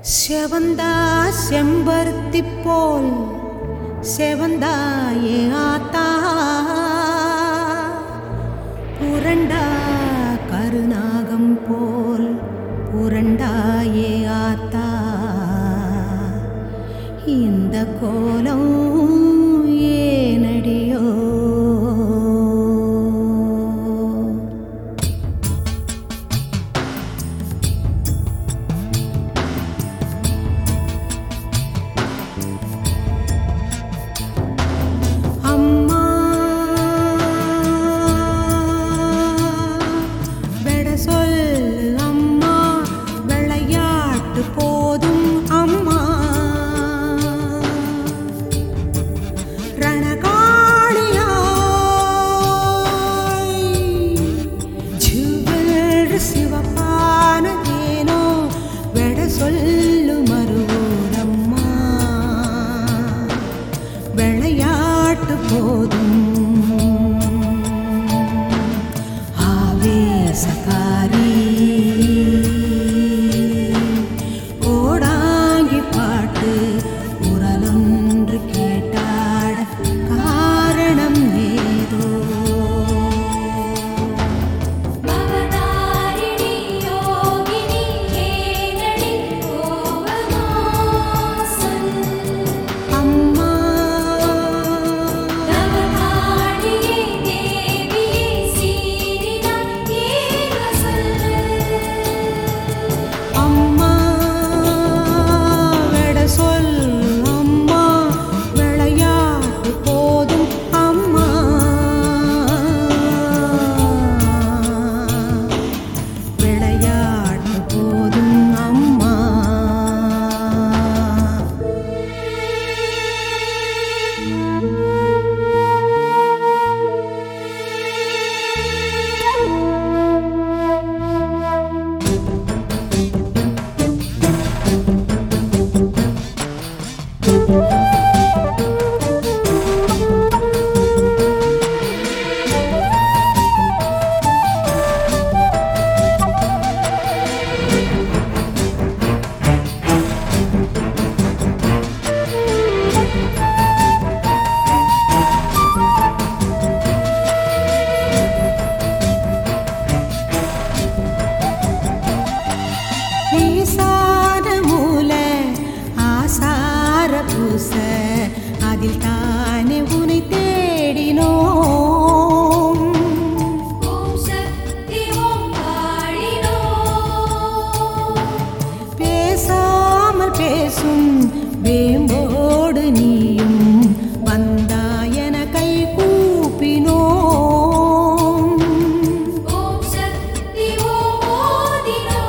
செவந்தா செம்பருத்தி போல் செவந்தாயே ஆத்தா புரண்டா கருநாகம் போல் புரண்டாயே ஆத்தா இந்த கோலம் ஏனடியோ அம்மா விட சொல்லு அம்மா விளையாட்டு போதும் அம்மா ரணகாளியாய் ஜுவல் சிவப்பானதேனோ விட சொல்லு மறுவோரம்மா விளையாட்டு போதும் ஆவேசக்காரி ஓடாங்கி பாட்டு குரலொன்று கேட்டாட காரணம் ஏதோ பவதாரிணி யோகினி ஏனடி கோவமாசன் அம்மா நவகாணியே தேவியே சீரினான் ஏக சொல்லு அம்மா விட சொல்லு அம்மா விளையாட்டு போதும் அம்மா விளையாட்டு போதும் அம்மா ஈசான மூல ஆசார பூச அதில் தானே உனை தேடினோம் ஓம் சக்தி ஓம் காளினோ பேசாமல் பேசும் வேம்போடு நீயும் வந்தாயன கை கூப்பினோம் ஓம் சக்தி ஓம் ஓதினோ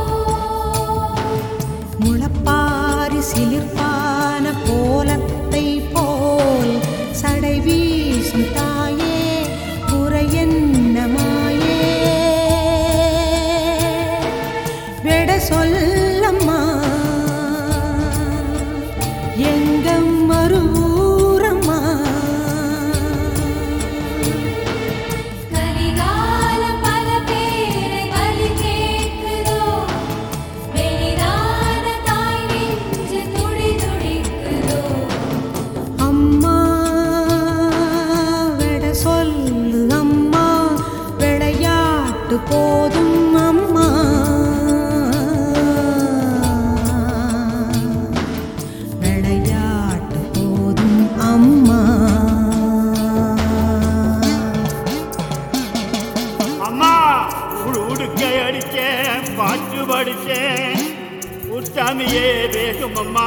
முளப்பாரி சிலிர்ப்பான கோலத்தை போல் சடை வீசும் தாயே குறையென்னமாயே விட சொல்லம்மா எங்கம் மறுரம்மா கலிகால பல பேரை பலி கேட்குதோ வெளிதான தாய் நெஞ்சு துடி துடிக்குதோ அம்மா விட சொல்லு அம்மா விளையாட்டு போதும் அம்மா விளையாட்டு போதும் அம்மா அம்மா உடு உடுக்கை அடிச்சேன் பாட்டு படிச்சேன் உத்தாமியே பேசும் அம்மா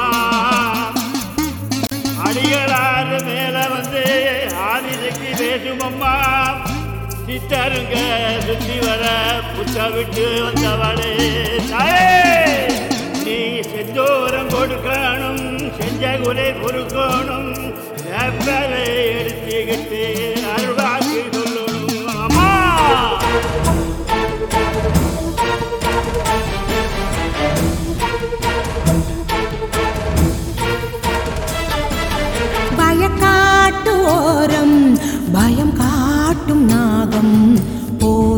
அடிகளாறு மேல வந்து ஆதிசக்தி பேசும் அம்மா சித்தருங்க சுத்தி வர புத்த விட்டு வந்தவளே தாயே நீ செந்தூரம் கொடுக்கணும் செஞ்ச குலை பொறுக்கணும் வேப்பலை எடுத்துக்கிட்டு அருள்வாக்கு சொல்லணும் அம்மா பயக்காட்டு ஓரம் பயம் காட்டும் நாகம்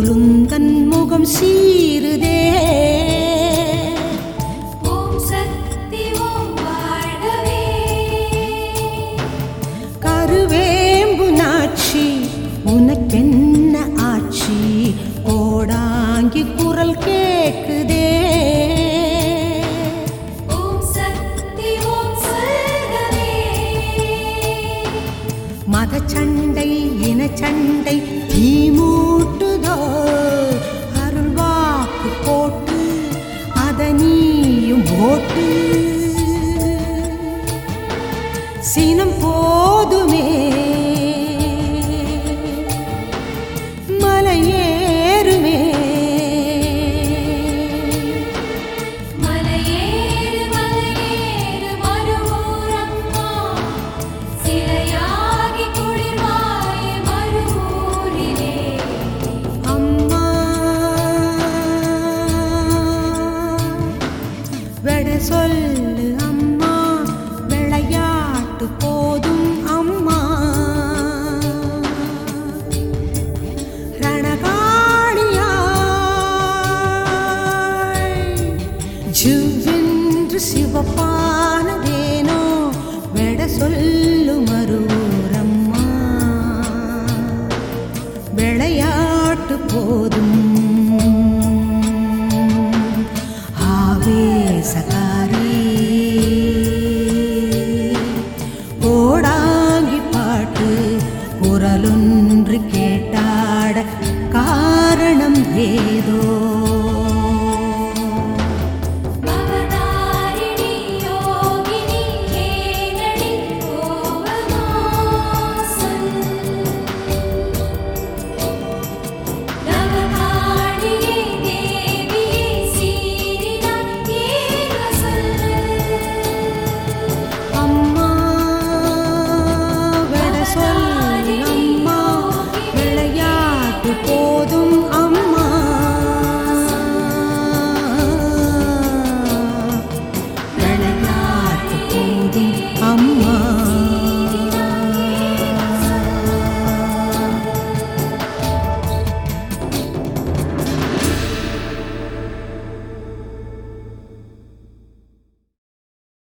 போலுந்தன் முகம் சீருதே ஓம் சக்தி குரல் கேக்குதே